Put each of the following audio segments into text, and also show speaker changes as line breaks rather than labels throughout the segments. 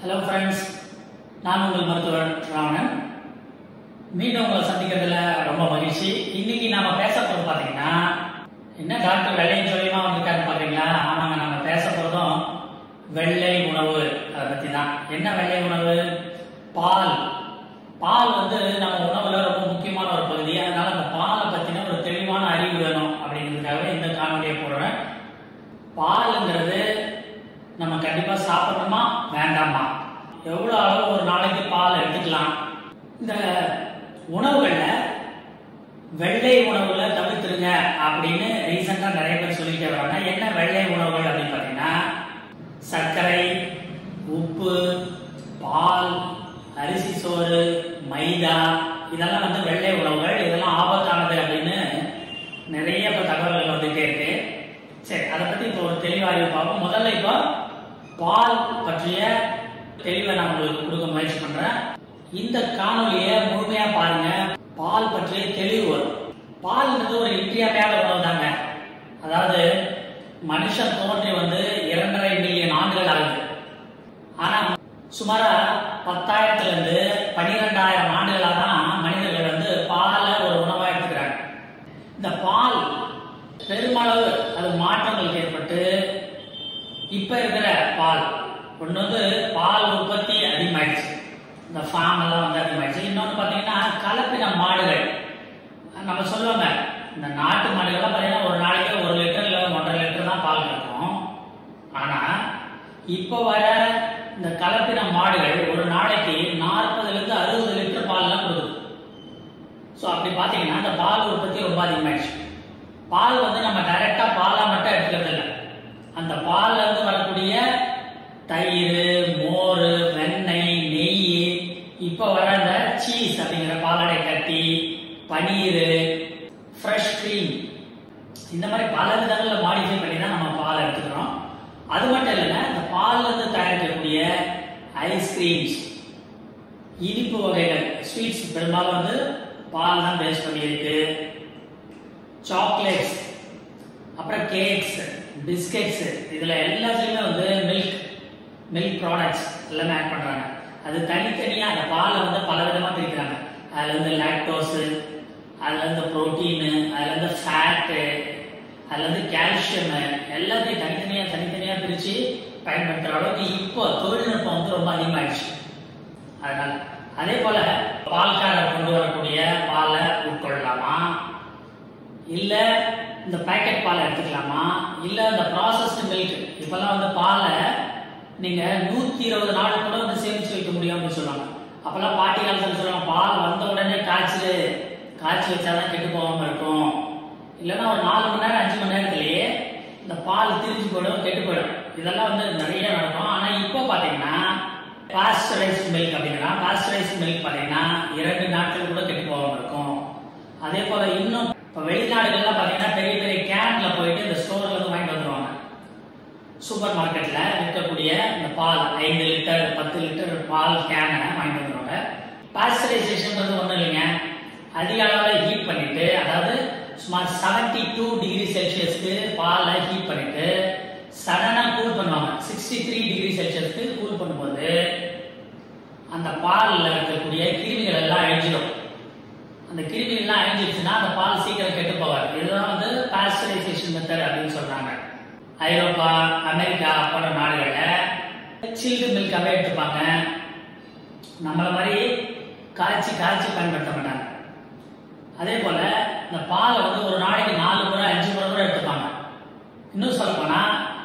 hello friends நான் உங்கள் மருத்துவர் ராவணன் மீண்டும் உங்களை சந்திக்கிறதுல ரொம்ப மகிழ்ச்சி இன்னைக்கு நாம பேச போறது பாத்தீங்கன்னா என்ன டாக்டர் வெள்ளையும் சொல்லியுமா வந்திருக்காரு பாத்தீங்களா ஆமாங்க நம்ம பேச போறதும் வெள்ளை உணவு அதை பத்தி தான் என்ன வெள்ளை உணவு பால் பால் வந்து நம்ம உணவுல ரொம்ப முக்கியமான ஒரு பகுதி அதனால அந்த பாலை பத்தின ஒரு தெளிவான அறிவு வேணும் அப்படிங்கிறதுக்காக இந்த காணொலியை போடுறேன் பாலுங்கிறது நம்ம கண்டிப்பா சாப்பிடணுமா வேண்டாமா எவ்வளவு அளவு ஒரு நாளைக்கு பால் எடுத்துக்கலாம் இந்த உணவுகள்ல வெள்ளை உணவுகளை தவிர்த்துருங்க அப்படின்னு ரீசெண்டா நிறைய பேர் சொல்லிட்டே வராங்க என்ன வெள்ளை உணவுகள் அப்படின்னு பாத்தீங்கன்னா சர்க்கரை உப்பு பால் அரிசி சோறு மைதா இதெல்லாம் வந்து வெள்ளை உணவுகள் இதெல்லாம் ஆபத்தானது அப்படின்னு நிறைய இப்ப தகவல்கள் வந்துட்டே இருக்கு சரி அதை பத்தி இப்போ ஒரு தெளிவாக பார்ப்போம் முதல்ல இப்போ பால் பற்றிய தெளிவை நான் உங்களுக்கு கொடுக்க முயற்சி பண்றேன் இந்த காணொலியை முழுமையா பாருங்க பால் பற்றிய தெளிவு வரும் பால்ன்றது ஒரு இன்றியமையாத உணவு தாங்க அதாவது மனுஷன் தோன்றி வந்து இரண்டரை மில்லியன் ஆண்டுகள் ஆகுது ஆனா சுமாரா பத்தாயிரத்துல இருந்து பனிரெண்டாயிரம் ஆண்டுகளா தான் மனிதர்கள் வந்து பாலை ஒரு உணவா எடுத்துக்கிறாங்க இந்த பால் பெருமளவு அது மாற்றங்கள் ஏற்பட்டு இப்ப இருக்கிற பால் ஒண்ணு வந்து பால் உற்பத்தி அதிகமாயிடுச்சு இந்த ஃபார்ம் எல்லாம் வந்து அதிகமாயிடுச்சு இன்னொன்னு பாத்தீங்கன்னா கலப்பின மாடுகள் நம்ம சொல்லுவாங்க இந்த நாட்டு மாடுகள்லாம் பாத்தீங்கன்னா ஒரு நாளைக்கு ஒரு லிட்டர் இல்ல ஒன்றரை லிட்டர் தான் பால் கிடைக்கும் ஆனா இப்ப வர இந்த கலப்பின மாடுகள் ஒரு நாளைக்கு நாற்பதுல இருந்து அறுபது லிட்டர் பால் எல்லாம் கொடுக்குது ஸோ அப்படி பாத்தீங்கன்னா இந்த பால் உற்பத்தி ரொம்ப அதிகமாயிடுச்சு பால் வந்து நம்ம டைரக்டா பாலா மட்டும் எடுத்துக்கிறது இல்லை அந்த பால்ல இருந்து வரக்கூடிய தயிர் மோர் வெண்ணெய் நெய் இப்ப வர இந்த சீஸ் அப்படிங்கிற பாலாடை கட்டி பனீர் ஃப்ரெஷ் கிரீம் இந்த மாதிரி பல விதங்கள்ல மாடிஃபை பண்ணி தான் நம்ம பால் எடுத்துக்கிறோம் அது மட்டும் இல்லைங்க இந்த பால்ல இருந்து தயாரிக்கக்கூடிய ஐஸ்கிரீம்ஸ் இனிப்பு வகைகள் ஸ்வீட்ஸ் பெரும்பாலும் வந்து பால் தான் பேஸ் பண்ணியிருக்கு சாக்லேட்ஸ் அப்புறம் கேக்ஸ் பிஸ்கெட்ஸ் இதுல எல்லாத்துலயுமே வந்து மில்க் மில்க் ப்ராடக்ட்ஸ் எல்லாமே ஆட் பண்றாங்க அது தனித்தனியா அந்த பாலை வந்து பல விதமா பிரிக்கிறாங்க அதுல இருந்து லாக்டோஸ் அதுல இருந்து புரோட்டீன் அதுல இருந்து ஃபேட்டு அதுல இருந்து கால்சியம் எல்லாத்தையும் தனித்தனியா தனித்தனியா பிரிச்சு பயன்படுத்துற அளவுக்கு இப்போ தொழில்நுட்பம் வந்து ரொம்ப அதிகமாயிடுச்சு அதனால அதே போல பால்காரர் கொண்டு வரக்கூடிய பாலை உட்கொள்ளலாமா இல்ல இந்த பேக்கெட் பாலை எடுத்துக்கலாமா இல்ல இந்த ப்ராசஸ்டு மில்க் இப்பெல்லாம் வந்து பாலை நீங்க நூத்தி இருபது நாள் கூட வந்து சேமிச்சு வைக்க முடியும் அப்படின்னு சொல்லுவாங்க அப்பெல்லாம் பாட்டி காலத்துல சொல்லுவாங்க பால் வந்த உடனே காய்ச்சல் காய்ச்சி வச்சாதான் கெட்டு போகாம இருக்கும் இல்லைன்னா ஒரு நாலு மணி நேரம் அஞ்சு மணி நேரத்திலேயே இந்த பால் திரிஞ்சு போயிடும் கெட்டு போயிடும் இதெல்லாம் வந்து நிறைய நடக்கும் ஆனா இப்போ பாத்தீங்கன்னா பாஸ்டரைஸ் மில்க் அப்படின்னா பாஸ்டரைஸ் மில்க் பாத்தீங்கன்னா இரண்டு நாட்கள் கூட கெட்டு போகாம இருக்கும் அதே போல இன்னும் இப்ப வெளிநாடுகள்லாம் பாத்தீங்கன்னா பெரிய பெரிய கேன்ல போயிட்டு இந்த ஸ்டோர்ல இருந்து வாங்கிட்டு வந்துருவாங்க சூப்பர் மார்க்கெட்ல விற்கக்கூடிய இந்த பால் ஐந்து லிட்டர் பத்து லிட்டர் பால் கேனை வாங்கிட்டு வந்துருவாங்க பாஸ்டரைசேஷன் ஒண்ணும் இல்லைங்க அதிக அளவில் ஹீட் பண்ணிட்டு அதாவது சுமார் செவன்டி டூ டிகிரி செல்சியஸ்க்கு பாலை ஹீட் பண்ணிட்டு சடனா கூல் பண்ணுவாங்க சிக்ஸ்டி த்ரீ டிகிரி செல்சியஸ்க்கு கூல் பண்ணும்போது அந்த பால்ல இருக்கக்கூடிய கிருமிகள் எல்லாம் அழிஞ்சிடும் அந்த கிருமிகள்லாம் அழிஞ்சிருச்சுன்னா அந்த பால் சீக்கிரம் கெட்டு போகாது இதுதான் வந்து பாஸ்டரைசேஷன் மெத்தட் அப்படின்னு சொல்றாங்க ஐரோப்பா அமெரிக்கா போன்ற நாடுகளில் சில்டு மில்காவே எடுத்துப்பாங்க நம்மள மாதிரி காய்ச்சி காய்ச்சி பயன்படுத்த மாட்டாங்க அதே போல இந்த பாலை வந்து ஒரு நாளைக்கு நாலு முறை அஞ்சு முறை கூட எடுத்துப்பாங்க இன்னும் சொல்ல போனா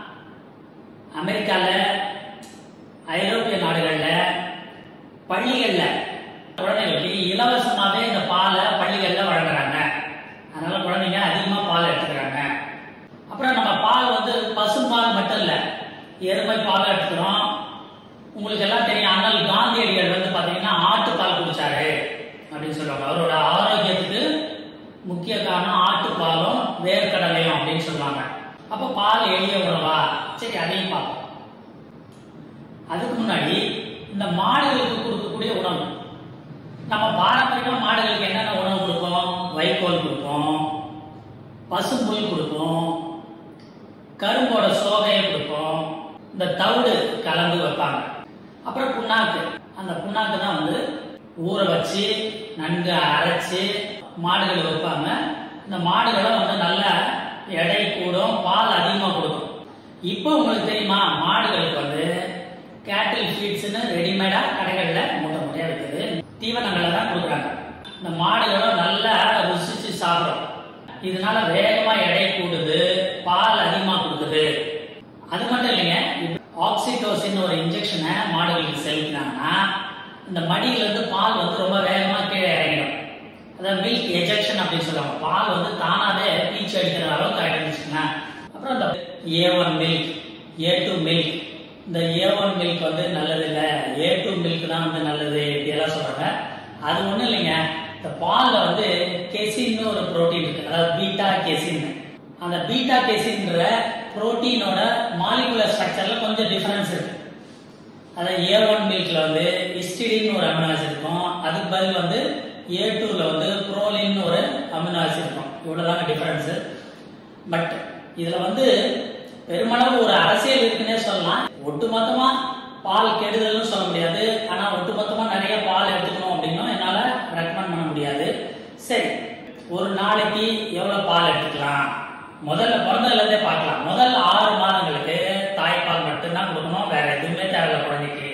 அமெரிக்கால ஐரோப்பிய நாடுகள்ல பள்ளிகள்ல குழந்தைகளுக்கு இலவசமாவே இந்த பாலை பள்ளிகள்ல வழங்குறாங்க அதனால குழந்தைங்க அதிகமா பால் எடுத்துக்கிறாங்க அப்புறம் நம்ம பால் வந்து பசும்பால் மட்டும் இல்ல எருமை பால் எடுத்துக்கிறோம் உங்களுக்கு எல்லாம் தெரியும் ஆனால் காந்தியடிகள் வந்து பாத்தீங்கன்னா ஆட்டுப்பால் குடிச்சாரு அப்படின்னு சொல்லுவாங்க அவரோட ஆரோக்கியத்துக்கு முக்கிய காரணம் ஆட்டுப்பாலும் வேர்க்கடலையும் அப்படின்னு சொல்லுவாங்க அப்ப பால் எளிய உணவா சரி அதையும் பார்ப்போம் அதுக்கு முன்னாடி இந்த மாடுகளுக்கு கொடுக்கக்கூடிய உணவு நம்ம பாரம்பரியமா மாடுகளுக்கு என்னென்ன உணவு கொடுப்போம் வைக்கோல் கொடுப்போம் பசும்புல் கொடுப்போம் கரும்போட சோகையை கொடுப்போம் இந்த தவிடு கலந்து வைப்பாங்க அப்புறம் புண்ணாக்கு அந்த புண்ணாக்கு தான் வந்து ஊற வச்சு நன்கு அரைச்சு மாடுகளுக்கு வைப்பாங்க இந்த மாடுகளும் வந்து நல்ல எடை கூடும் பால் அதிகமாக கொடுக்கும் இப்போ உங்களுக்கு தெரியுமா மாடுகளுக்கு வந்து கேட்டில் ஃபீட்ஸ்னு ரெடிமேடா கடைகளில் மூட்டை மூட்டையாக இருக்குது தீவனங்களை தான் கொடுக்குறாங்க இந்த மாடுகளும் நல்லா ருசிச்சு சாப்பிடும் இதனால வேகமா எடை கூடுது பால் அதிகமா கொடுக்குது அது மட்டும் இல்லைங்க ஆக்சிடோசின் ஒரு இன்ஜெக்ஷனை மாடுகளுக்கு செலுத்தினாங்கன்னா இந்த மடியில இருந்து பால் வந்து ரொம்ப வேகமா கீழே இறங்கிடும் அதாவது மில்க் எஜெக்ஷன் அப்படின்னு சொல்லுவாங்க பால் வந்து தானாவே பீச்சு அடிக்கிற அளவுக்கு ஆயிடுச்சுன்னா அப்புறம் இந்த A one milk A two milk இந்த ஏ ஒன் மில்க் வந்து நல்லது இல்லை ஏ டூ மில்க் தான் வந்து நல்லது இப்படியெல்லாம் சொல்றாங்க அது ஒண்ணும் இல்லைங்க இந்த பால்ல வந்து கெசின்னு ஒரு புரோட்டீன் இருக்கு அதாவது பீட்டா கெசின் அந்த பீட்டா கெசின்ற புரோட்டீனோட மாலிகுலர் ஸ்ட்ரக்சர்ல கொஞ்சம் டிஃபரன்ஸ் இருக்கு அதாவது ஏ ஒன் மில்க்ல வந்து ஹிஸ்டிடின் ஒரு அமினோ ஆசிட் இருக்கும் அதுக்கு பதில் வந்து ஏ டூல வந்து புரோலின் ஒரு அமினோ ஆசிட் இருக்கும் இவ்வளவுதாங்க டிஃபரன்ஸ் பட் இதுல வந்து பெருமளவு ஒரு அரசியல் இருக்குன்னே சொல்லலாம் ஒட்டுமொத்தமா பால் கெடுதல்னு சொல்ல முடியாது ஆனா ஒட்டுமொத்தமா நிறைய பால் எடுத்துக்கணும் அப்படின்னும் என்னால ரெக்கமெண்ட் பண்ண முடியாது சரி ஒரு நாளைக்கு எவ்வளவு பால் எடுத்துக்கலாம் முதல்ல பிறந்ததுல இருந்தே பார்க்கலாம் முதல் ஆறு மாதங்களுக்கு தாய்ப்பால் மட்டும்தான் கொடுக்கணும் வேற எதுவுமே தேவையில்ல குழந்தைக்கு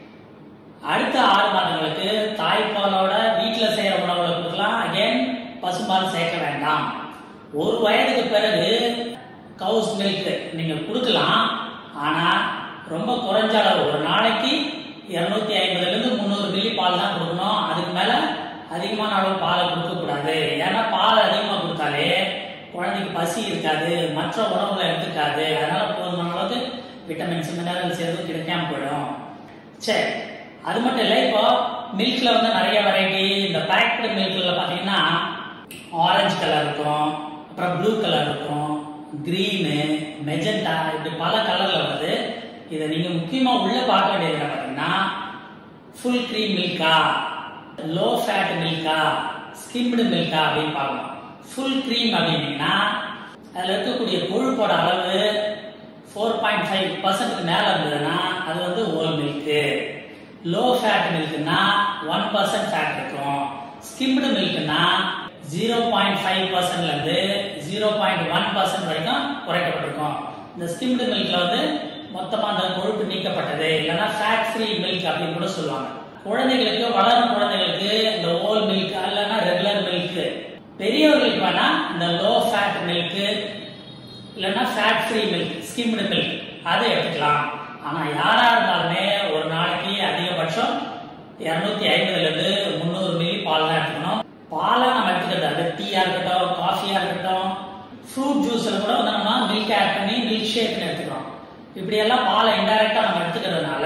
அடுத்த ஆறு மாதங்களுக்கு தாய்ப்பாலோட வீட்டுல செய்யற உணவுல கொடுக்கலாம் அகைன் பசும்பால் சேர்க்க வேண்டாம் ஒரு வயதுக்கு பிறகு கவுஸ் மில்க் நீங்க கொடுக்கலாம் ஆனா ரொம்ப குறைஞ்ச அளவு ஒரு நாளைக்கு இருநூத்தி ஐம்பதுல இருந்து முந்நூறு மில்லி பால் தான் கொடுக்கணும் அதுக்கு மேல அதிகமான அளவு பாலை கொடுக்க கூடாது ஏன்னா பால் அதிகமா கொடுத்தாலே குழந்தைக்கு பசி இருக்காது மற்ற உணவுகளை எடுத்துக்காது அதனால போதுமான அளவுக்கு விட்டமின்ஸ் மினரல்ஸ் எதுவும் கிடைக்காம போயிடும் சரி அது மட்டும் இல்லை இப்போ மில்க்ல வந்து நிறைய வெரைட்டி இந்த பேக்டு மில்க்ல பாத்தீங்கன்னா ஆரஞ்சு கலர் இருக்கும் அப்புறம் ப்ளூ கலர் இருக்கும் கிரீனு மெஜெண்டா இப்படி பல கலர்ல வருது இதை நீங்க முக்கியமா உள்ள பார்க்க வேண்டியது என்ன பாத்தீங்கன்னா ஃபுல் க்ரீம் மில்கா லோ ஃபேட் மில்கா ஸ்கிம்டு மில்கா அப்படின்னு பார்க்கணும் ஃபுல் க்ரீம் அப்படின்னீங்கன்னா அதுல இருக்கக்கூடிய கொழுப்போட அளவு ஃபோர் பாயிண்ட் ஃபைவ் பர்சன்ட் மேல இருந்ததுன்னா அது வந்து ஓல் மில்க்கு லோ ஃபேட் மில்க்னா ஒன் பர்சன்ட் ஃபேட் இருக்கும் ஸ்கிம்டு மில்க்னா ஜீரோ பாயிண்ட் ஃபைவ் பர்சன்ட்ல இருந்து ஜீரோ பாயிண்ட் ஒன் பர்சன்ட் வரைக்கும் குறைக்கப்பட்டிருக்கும் இந்த ஸ்கிம்டு மில்க்ல வந்து மொத்தமா அந்த கொழுப்பு நீக்கப்பட்டது இல்லைன்னா ஃபேட் ஃப்ரீ மில்க் அப்படின்னு கூட சொல்லுவாங்க குழந்தைகளுக்கு வளரும் குழந்தைகளுக்கு இந்த ஓல் மில்க் இல்லைன்னா ரெகுலர் மில்க் பெரியவர்களுக்கு வேணா இந்த லோ ஃபேட் மில்க் இல்லைன்னா fat free milk skimmed milk அதை எடுத்துக்கலாம் ஆனா யாரா இருந்தாலுமே ஒரு நாளைக்கு அதிகபட்சம் இருநூத்தி ஐம்பதுல இருந்து முந்நூறு மில்லி பால் தான் எடுத்துக்கணும் பாலை நம்ம எடுத்துக்கிறது அது டீயா இருக்கட்டும் காஃபியா இருக்கட்டும் ஃப்ரூட் ஜூஸ்ல கூட வந்து நம்ம மில்க் ஆட் பண்ணி மில்க் ஷேக்னு எடுத்துக்கிறோம் இப்படி எல்லாம் பாலை இன்டைரக்டா நம்ம எடுத்துக்கிறதுனால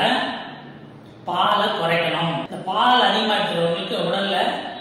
பாலை குறைக்கணும் இந்த பால் அதிகமா இருக்கிறவங்களுக்கு உடல்ல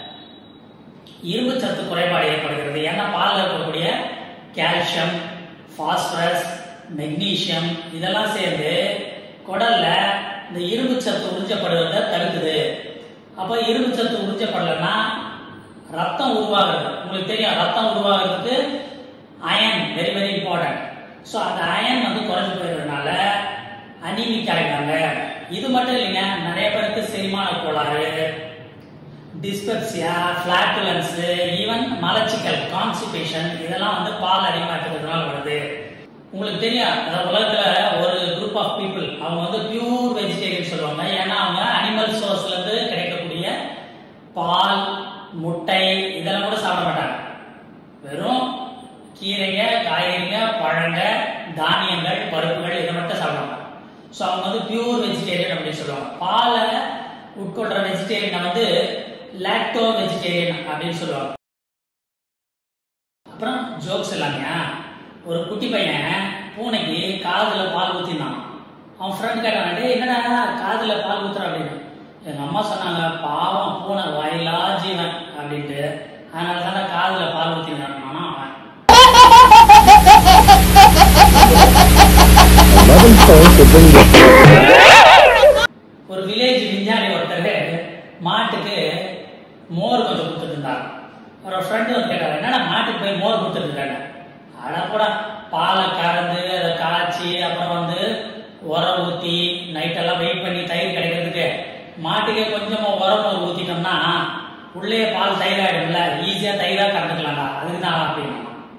இரும்பு சத்து குறைபாடு ஏற்படுகிறது ஏன்னா பால்ல இருக்கக்கூடிய கால்சியம் பாஸ்பரஸ் மெக்னீசியம் இதெல்லாம் சேர்ந்து குடல்ல இந்த இரும்பு சத்து உறிஞ்சப்படுவதை தடுக்குது அப்போ இரும்பு சத்து உறிஞ்சப்படலைன்னா ரத்தம் உருவாகுது உங்களுக்கு தெரியும் ரத்தம் உருவாகிறதுக்கு iron very very important so அந்த அயன் வந்து குறைஞ்சு போயிருந்ததுனால அனிமிக் ஆகிட்டாங்க இது மட்டும் இல்லைங்க நிறைய பேருக்கு செரிமான கோளாறு டிஸ்பெப்சியா ஃபிளாட்டுலன்ஸ் ஈவன் மலச்சிக்கல் கான்ஸ்டிபேஷன் இதெல்லாம் வந்து பால் அதிகமாக இருக்கிறதுனால வருது உங்களுக்கு தெரியும் அதாவது உலகத்துல ஒரு குரூப் ஆஃப் பீப்புள் அவங்க வந்து பியூர் வெஜிடேரியன் சொல்லுவாங்க ஏன்னா அவங்க அனிமல் சோர்ஸ்ல இருந்து கிடைக்கக்கூடிய பால் முட்டை இதெல்லாம் கூட சாப்பிட மாட்டாங்க வெறும் கீரைங்க காய்கறிங்க பழங்க தானியங்கள் பருப்புகள் இதை மட்டும் சாப்பிடுவாங்க ஸோ அவங்க வந்து பியூர் வெஜிடேரியன் அப்படின்னு சொல்லுவாங்க பாலை உட்கொள்ற வெஜிடேரியனை வந்து லாக்டோ வெஜிடேரியன் அப்படின்னு சொல்லுவாங்க அப்புறம் ஜோக்ஸ் எல்லாமையா ஒரு குட்டி பையன் பூனைக்கு காதுல பால் ஊத்தினான் அவன் ஃப்ரெண்ட் கேட்டான் டேய் என்னடா காதுல பால் ஊத்துற அப்படின்னு எங்க அம்மா சொன்னாங்க பாவம் பூனை வாயிலா ஜீவன் அப்படின்ட்டு அதனால தானே காதுல பால் ஊத்தினான் அவன்
11 points to bring the
ஒரு வில்லேஜ் விஞ்ஞானி ஒருத்தர் மாட்டுக்கு மோர் கொஞ்சம் கொடுத்துட்டு இருந்தார் ஒரு ஃப்ரெண்டு வந்து கேட்டார் என்னடா மாட்டுக்கு போய் மோர் கொடுத்துட்டு இருக்காங்க அட கூட பாலை கறந்து அதை காய்ச்சி அப்புறம் வந்து உரம் ஊத்தி நைட்டெல்லாம் வெயிட் பண்ணி தயிர் கிடைக்கிறதுக்கு மாட்டுக்கே கொஞ்சமா உரம் ஒரு ஊத்திட்டோம்னா உள்ளே பால் தயிர் ஆயிடும்ல ஈஸியா தயிரா கறந்துக்கலாம்டா அதுக்கு தான் அப்படின்னு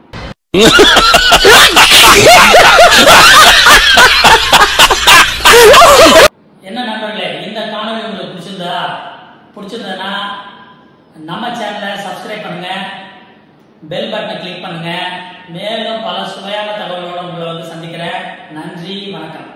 என்ன நண்பர்களே இந்த காணொளி உங்களுக்கு பிடிச்சிருந்தா பிடிச்சிருந்ததுன்னா நம்ம சேனலை சப்ஸ்கிரைப் பண்ணுங்க பெல் பட்டனை கிளிக் பண்ணுங்க மேலும் பல சுவையான தகவலோட உங்களை வந்து சந்திக்கிறேன் நன்றி வணக்கம்